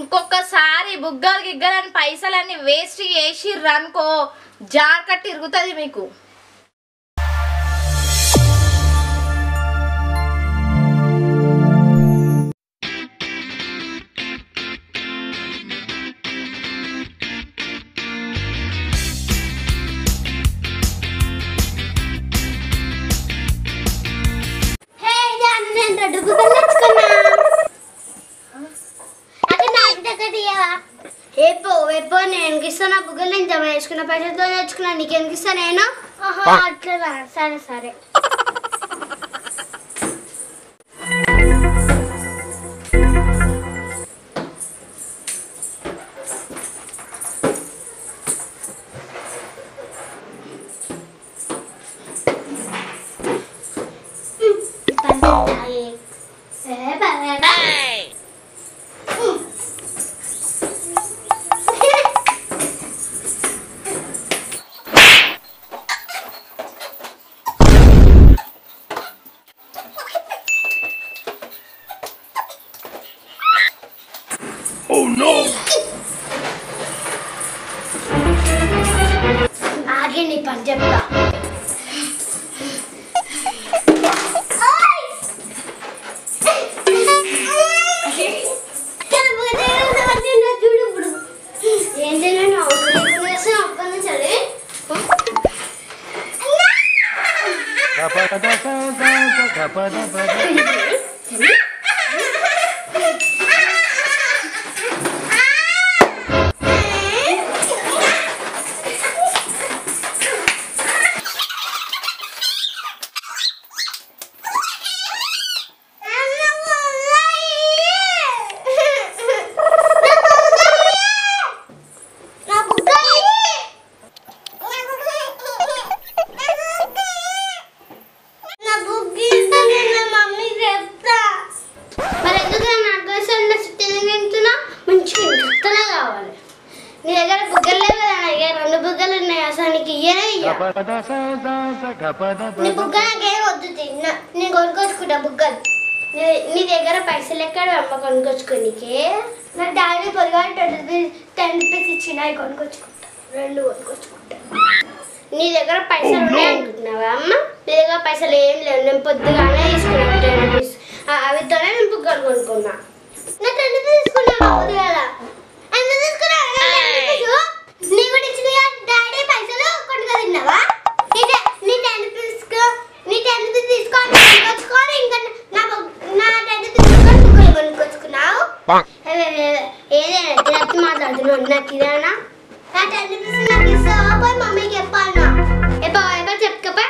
ఇంకొకసారి బుగ్గలు గిగ్గలని పైసలన్నీ వేస్ట్ చేసి రనుకో జార్ కట్టి ఇరుగుతుంది మీకు హే జాను నేను రెండు బుగ్గలు తెచ్చుకున్నా అక్కడ నాకు దగ్గర ఇయ్యవా ఎప్పో ఎప్పో నేను ఇస్తాను నా బుగ్గలు నేను జమ చేసుకున్న పైసలతో తెచ్చుకున్నా నీకు ఎందుకు ఇస్తా నేను అట్లా సరే సరే ఏ బాగా ఆగే నీ పని చెప్తా ఏంటంటే అప్పటి నుంచి అదే నీ దగ్గర బుగ్గలు లేవు కదా నా దగ్గర రెండు బుగ్గలు ఉన్నాయి అసలు నీకు ఇయ్యనే ఇయ్య నీ బుగ్గ నాకేం వద్దు తిన్నా నేను కొనుక్కొచ్చుకుంటా బుగ్గలు నీ- నీ దగ్గర పైసలు ఎక్కడ అమ్మ కొనుక్కొచ్చుకోనికే నా డాడీ పొద్దుగా టెన్ రూపీస్ టెన్ రూపీస్ ఇచ్చిన అవి కొనుక్కొచ్చుకుంటా రెండు కొనుక్కొచ్చుకుంటా నీ దగ్గర పైసలు ఉన్నాయి అనుకుంటున్నావా అమ్మ నీ దగ్గర పైసలు ఏం లేవు నేను పొద్దుగానే తీసుకున్నాను టెన్ రూపీస్ అవితోనే నేను బుగ్గలు కొనుక్కున్నా నా టెన్ రూపీస్ తీసుకున్నాను పొద్దుగాల ఎంత తీసుకున్నావు నా 10 రూపీస్? నీ కూడా ఇచ్చిన డాడీ పైసలు కొట్టుగా తిన్నావా నీ టె- నీ టెన్ రూపీస్ నీ టెన్ రూపీస్ తీసుకొని కొనుక్కొచ్చుకొని ఇంకా నా బొ- నా టెన్ రూపీస్ తీసుకొని బుగ్గలు కొనుక్కొచ్చుకున్నావు ఏదైనా తిరగతి మాట్లాడుతున్నావు నా కిరాణా నా టెన్ రూపీస్ నాకు ఇస్తావా పోయి మమ్మీకి చెప్పాను ఎప్పో ఎప్పో చెప్పుకోపా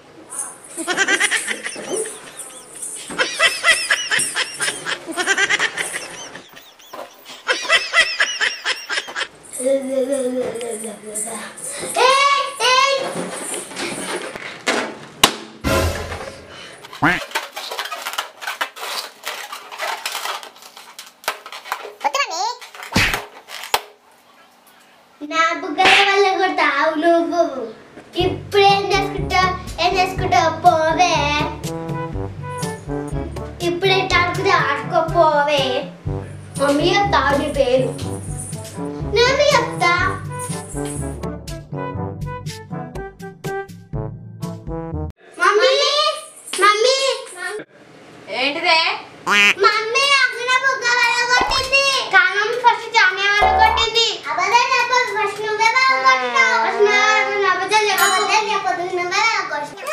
ఏయ్ ఏయ్ నా బుగ్గల వల్ల కొడతావు నువ్వు ఇప్పుడు ఏం చేసుకుంటావు ఏం చేసుకుంటావు పోవే ఇప్పుడు ఎట్లా ఆడుకుంటే ఆడుకోపోవే మమ్మీ చెప్తా నీ పేరు నేను చెప్తా మమ్మీ మమ్మీ ఏంటిదే మమ్మీ అక్కడ బుగ్గ వల్ల కొట్టింది కానం ఫస్ట్ జానే వల్ల కొట్టింది అబద్ధం చెప్పదు ఫస్ట్ నువ్వే వల్ల కొట్టినావు ఫస్ట్ నువ్వు అబద్ధం చెప్పదు అబద్ధం చెప్పదు నువ్వే వల్ల కొట్టినావు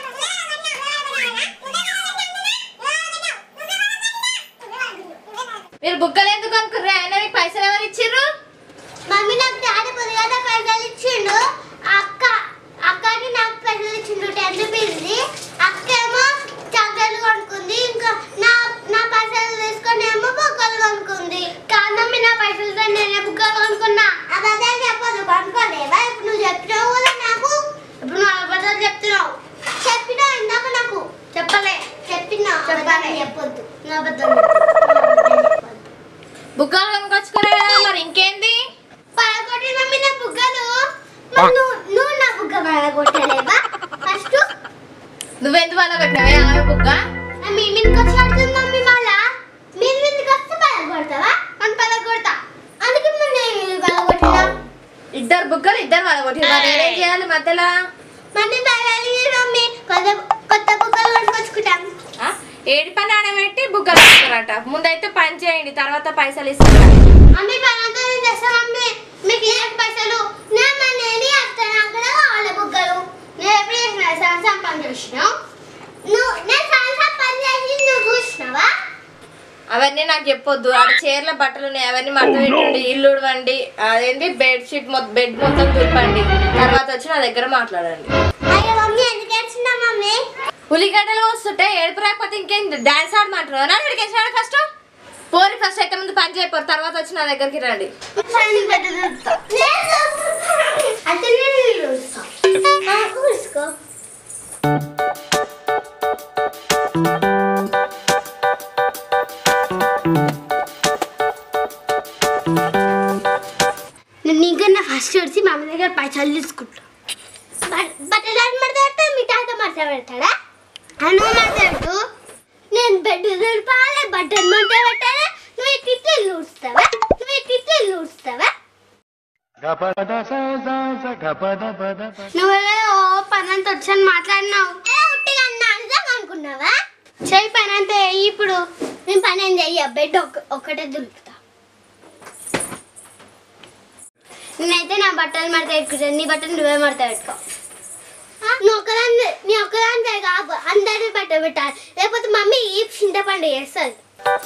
మీరు బుగ్గలు ఎందుకు అనుకుర్రా అయినా మీకు పైసలు ఎవరు ఇచ్చిర్రు మమ్మీ నాకు డాడీ పొద్దుగా పైసలు ఇచ్చిండు అక్క అక్కకి నాకు పైసలు ఇచ్చిండు టెన్ రూపీస్ది అక్క ఏమో చాక్లెట్లు కొనుక్కుంది ఇంకా నా నా పైసలు తీసుకొని ఏమో బుక్కలు కొనుక్కుంది కానీ మమ్మీ నా పైసలతో నేనే బుక్కలు కొనుక్కున్నా అబద్ధాలు చెప్పదు కొనుక్కోలేవా ఇప్పుడు నువ్వు చెప్పినావు కదా నాకు ఇప్పుడు నువ్వు అబద్ధాలు చెప్తున్నావు చెప్పినావు ఇందాక నాకు చెప్పలే చెప్పినా చెప్పాలి చెప్పొద్దు నువ్వు అబద్ధాలు చెప్పొద్దు బుగ్గలు కొనుకొచ్చుకురా కదా మరి ఇంకేంది పడగొట్టి మమ్మీ నా బుగ్గలు మరి నువ్వు నువ్వు నా బుగ్గ పడగొట్టలేవా ఫస్ట్ నువ్వెందు వల్ల పెట్టినవే ఆమె బుగ్గ మీ మీదకి వచ్చి ఆడుతుంది మమ్మీ మళ్ళా మీ మీదకి వస్తే పడగొడతావా ఇద్దరు బుగ్గలు ఇద్దరు వాళ్ళ మరి నేనేం చేయాలి మధ్యలో మమ్మీ పైసలు ఇవ్వు మమ్మీ కొత్త కొత్త బుక్కలు కొనుక్కొచ్చుకుంటాం ఆ? ఏడు పని ఆడబెట్టి బుగ్గలు ఇస్తారట ముందైతే పని చేయండి తర్వాత పైసలు ఇస్తారట మమ్మీ పనంతా నేను చేస్తా మమ్మీ మీకు ఏ పైసలు నేను నేను వస్తాను అక్కడ వాళ్ళ బుగ్గలు నేను ఎప్పుడు చేసిన సంవత్సరం పని చేసినావు నువ్వు నేను సంవత్సరం పని చేసి నువ్వు చూసినావా అవన్నీ నాకు చెప్పొద్దు ఆడ చీరల బట్టలు ఉన్నాయి అవన్నీ మడత పెట్టండి ఇల్లు ఉడవండి అదేంటి బెడ్ షీట్ మొత్తం బెడ్ మొత్తం తులపండి తర్వాత వచ్చి నా దగ్గర మాట్లాడండి అయ్యో మమ్మీ ఎందుకు ఏడ్చినా మమ్మీ ఉల్లిగడ్డలు వస్తుంటే ఏడుపు రాకపోతే ఇంకేం డాన్స్ ఆడమంటారు నా అడిగేసాడు ఫస్ట్ పోరి ఫస్ట్ ఎక్కడ ముందు పని చేయపోరు తర్వాత వచ్చి నా దగ్గరికి రండి పని పెట్టదు అంటే నేను చూస్తా కూర్చుకో నేను నీకన్నా ఫస్ట్ వచ్చి మా అమ్మ దగ్గర పైసలు తీసుకుంటా బట్టలు మడత పెడతా మీ తాత మడత పెడతాడా అను మడత పెట్టు నేను బెడ్ దులపాలి బట్టలు మడత పెట్టాలి నువ్వు ఈ తిట్లు ఊడుస్తావా నువ్వు ఈ తిట్లు ఊడుస్తావా గపద స స స గపద పద పద నువ్వే ఓ పనంత వచ్చాను మాట్లాడినావు ఉట్టిగా అన్నాను అనుకున్నావా చెయ్యి పని అంతే ఇప్పుడు నేను పని ఏం చెయ్య బెడ్ ఒక్కటే దులుపుతా నేనైతే నా బట్టలు మడత పెట్టుకుంటాను నీ బట్టలు నువ్వే మడత పెట్టుకో ఆ, నువ్వు ఒక్కదాన్ని నీ ఒక్కదాని కాదు అందరి బట్ట పెట్టాలి లేకపోతే మమ్మీ ఈ చింతపండు చేస్తుంది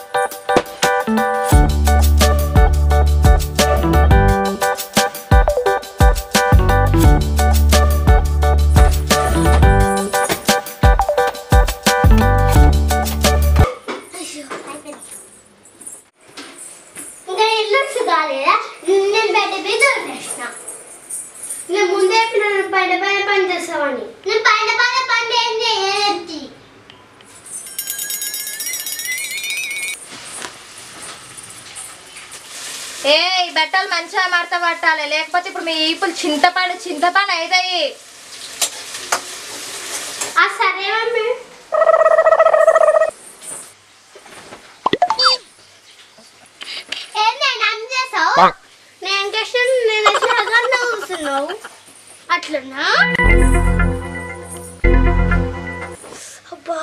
ఇంకా ఇల్లు కాలేదా నేను బయట మీద వదిలేసిన నేను ముందే చెప్పిన నేను పైన పైన పని చేస్తామని నేను పైన పైన పని ఏం చేయలేదు ఏ ఈ బట్టలు మంచిగా మడత పట్టాలి లేకపోతే ఇప్పుడు మీ ఈపులు చింతపండు చింతపండు అవుతాయి ఆ సరే మమ్మీ ఏం నేను అన్ని చేసావు నేను కృష్ణ నేను వచ్చిన నువ్వు కూర్చున్నావు అట్లనా అబ్బా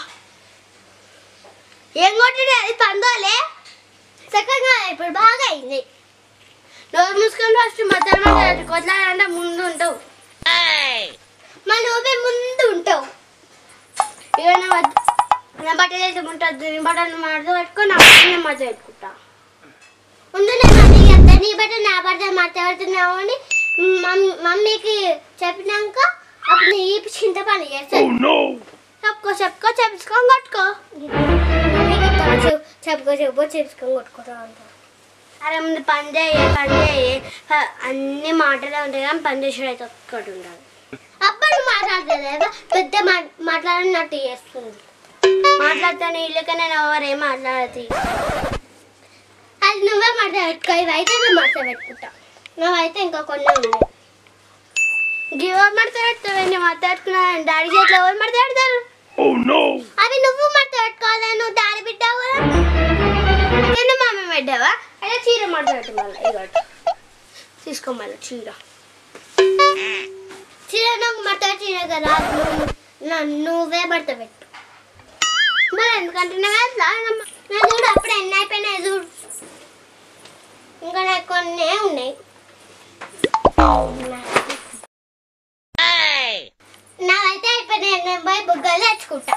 ఏం కొట్టింది అది పందోలే చక్కగా ఇప్పుడు బాగా అయింది నోరు మూసుకొని ఫస్ట్ మధ్యలో మధ్యలో కొట్లాడంటే ముందు ఉంటావు మా నువ్వే ముందు ఉంటావు ఇక నా వద్ద నా బట్టలు అయితే ఉంటుంది నీ బట్టలు మడత పెట్టుకో నా బట్టలు నేను మడత పెట్టుకుంటా ముందు నేను మమ్మీకి చెప్తా నీ బట్ట నా బట్ట మడత పెడుతున్నావు అని మమ్- మమ్మీకి చెప్పినాక అప్పుడు నీ ఈ చింతపండు చేస్తాను చెప్పుకో చెప్పుకో చెప్పుకొని కొట్టుకో మమ్మీకి చెప్తా, చెప్పు- చెప్పుకో చెప్పుకో చెప్పుకొని కొట్టుకుంటా ఉంటా అరే ముందు పని చేయి పని చేయి ప- అన్ని మాటలే ఉంటాయి కానీ పని చేసేది అయితే ఒక్కటి ఉండాలి అప్పుడు మాట్లాడలేదు పెద్ద మా- మాట్లాడినట్టు చేస్తుంది మాట్లాడతాను ఇల్లుక నేను ఎవరేం మాట్లాడదు అది నువ్వే మాట్లాడుకో ఇవి అయితే నువ్వు మాట్లాడ పెట్టుకుంటా నువ్వైతే ఇంకా కొన్ని ఉన్నాయి గివ్ మడత పెడతావు నేను మాట్లాడుకున్నా డాడీ చేతిలో ఎవరు మడత పెడతారు అవి నువ్వు మడత పెట్టుకోవాలి నువ్వు డాడీ పెట్టావు కదా నేను మమ్మీ పెట్టావా అయితే చీర మడత పెట్టు మళ్ళీ ఇగోటి తీసుకో మళ్ళీ చీర చీర నాకు మడత పెట్టిన కదా నువ్వు నా- నువ్వే మడత పెట్టు మరి ఎందుకంటే నేను చూడు అప్పుడు ఎన్ని అయిపోయినాయి చూడు ఇంకా నాకు కొన్ని ఉన్నాయి నావైతే అయిపోయినాయి నేను పోయి బుగ్గలు తెచ్చుకుంటా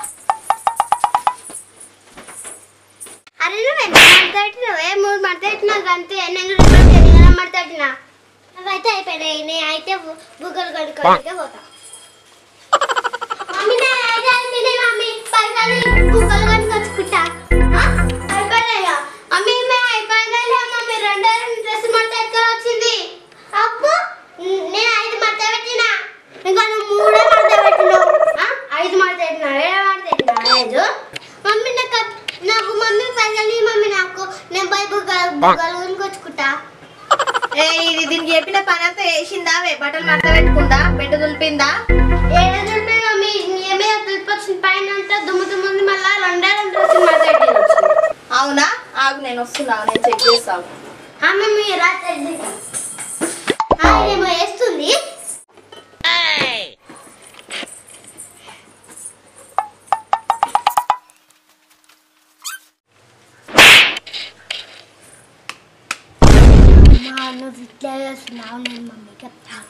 అరే నువ్వు ఎంత మడత పెట్టినావు ఏ మూడు మడత పెట్టినావు అంతే నేను రెండు తెలియదు మడత పెట్టినా అవైతే అయిపోయినాయి నేను అయితే బు- బుగ్గలు కడుక్కోడానికి పోతా మమ్మీ నా అయితే అయిపోయినాయి మమ్మీ పైసలు బుగ్గలు కనుకొచ్చుకుంటా ఆ? అయిపోయినాయా మమ్మీ మేము అయిపోయినాయిలే మమ్మీ రెండో రెండు డ్రెస్ మడత ఎక్కడ వచ్చింది అప్పు నేను ఐదు మడత పెట్టినా ఇంకా నువ్వు మూడే మడత పెట్టినావు ఆ? ఐదు మడత పెట్టినా ఏడే మడత పెట్టినా ఐదు మమ్మీ నాకు నాకు మమ్మీ పైసలు ఇవ్వు మమ్మీ నాకు నేను పోయి బుగ్గలు బుగ్గలు కొనుక్కొచ్చుకుంటా ఏ ఇది దీనికి చెప్పిన పని అంతా వేసిందా వే బట్టలు మడత పెట్టుకుందా బెడ్ దులిపిందా ఏడు దులిపి మమ్మీ ఏమే దులిపొచ్చిన పైన అంతా దుమ్ము దుమ్ము ఉంది మళ్ళా రెండే రెండు డ్రెస్సులు మడత పెట్టిన వచ్చింది అవునా ఆగు నేను వస్తున్నా నేను చెక్ చేస్తాను ఆ మమ్మీ రాత్రి ఏమో వేస్తుంది అమ్మా, నువ్వు ఇట్లా చేస్తున్నావు నేను మమ్మీకి చెప్తాను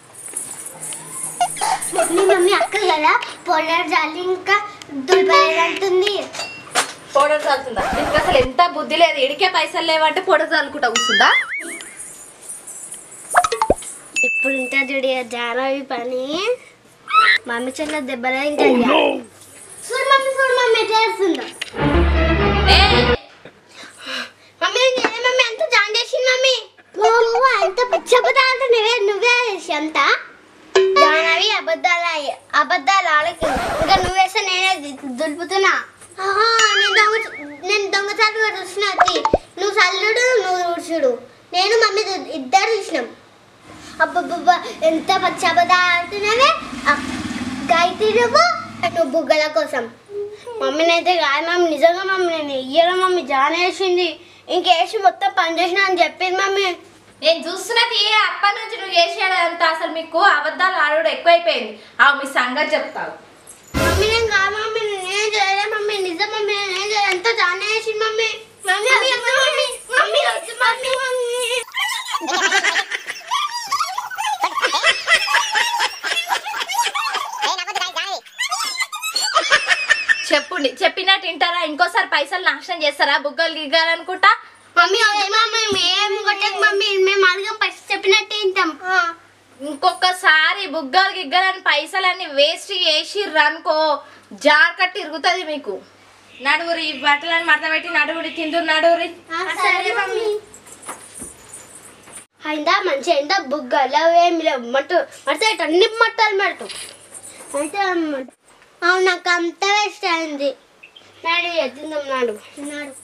మీ మమ్మీ అక్క కదా పొలర్ జాలి ఇంకా దుర్బలంటుంది పౌడర్ చల్లుతుందా నీకు అసలు ఎంత బుద్ధి లేదు ఇడికే పైసలు లేవంటే పౌడర్ చల్లుకుంటా కూర్చుందా ఇప్పుడు ఇంకా చూడు జానవి పని మమ్మీ చెల్ల దెబ్బలే ఇంకా చూడు మమ్మీ చూడు మమ్మీ ఎట్లా చేస్తుందో ఏ మమ్మీ నేనే మమ్మీ ఎంత జాన్ చేసింది మమ్మీ నువ్వు అంత పిచ్చబద్దాలు నువ్వే నువ్వే చేసి అంత జానవి అబద్ధాలు ఆయ- అబద్ధాలు ఆడకు ఇంకా నువ్వేస్తే నేనే దు- దులుపుతున్నా ఆహా, నేను దొంగ నేను దొంగసారిగా చూసిన అత్తి. నువ్వు చల్లుడు నువ్వు ఊడ్చుడు నేను మమ్మీ దు- ఇద్దరు చూసినాం అబ్బబ్బబ్బా ఎంత పచ్చబద్దాలు ఆడుతున్నావే గాయత్రి నువ్వు నువ్వు బుగ్గల కోసం మమ్మీనైతే కాదు మమ్మీ నిజంగా మమ్మీ నేను ఇయ్యడం మమ్మీ జాన్ వేసింది ఇంకేసి మొత్తం పని చేసిన అని చెప్పింది మమ్మీ నేను చూస్తున్నది ఏ అప్పటి నుంచి నువ్వు చేసేదంతా అసలు మీకు అబద్ధాలు ఆడడం ఎక్కువైపోయింది ఆ మీ సంగతి చెప్తావు మమ్మీ నేను కాదు మమ్మీ నేనేం చేయలే మమ్మీ నిజం మమ్మీ నేనేం చేయలే ఎంత జాన్ వేసింది మమ్మీ మమ్మీ వద్దు మమ్మీ మమ్మీ వద్దు మమ్మీ మమ్మీ చెప్పుండి చెప్పినట్టు వింటారా ఇంకోసారి పైసలు నాశనం చేస్తారా బుగ్గలు గిగ్గాలనుకుంటా మమ్మీ వద్దు మమ్మీ మేము కొట్టకు మమ్మీ మేము అడిగాం ఫస్ట్ చెప్పినట్టు వింటాం ఇంకొకసారి బుగ్గలు గిగ్గలని పైసలన్నీ వేస్ట్ చేసి అనుకో జార్కట్ ఇరుగుతుంది మీకు నడువురి ఈ బట్టలని మడత పెట్టి నడువురి కింద నడువురి సరే మమ్మీ అయిందా మంచి అయిందా బుగ్గలు ఏమి లేవు మట్టు మడితే అన్ని మట్టాలు మెడతాం అయితే అన్నమాట అవును నాకు అంత వేస్ట్ అయింది నాడు ఎత్తుందాం నాడు నాడు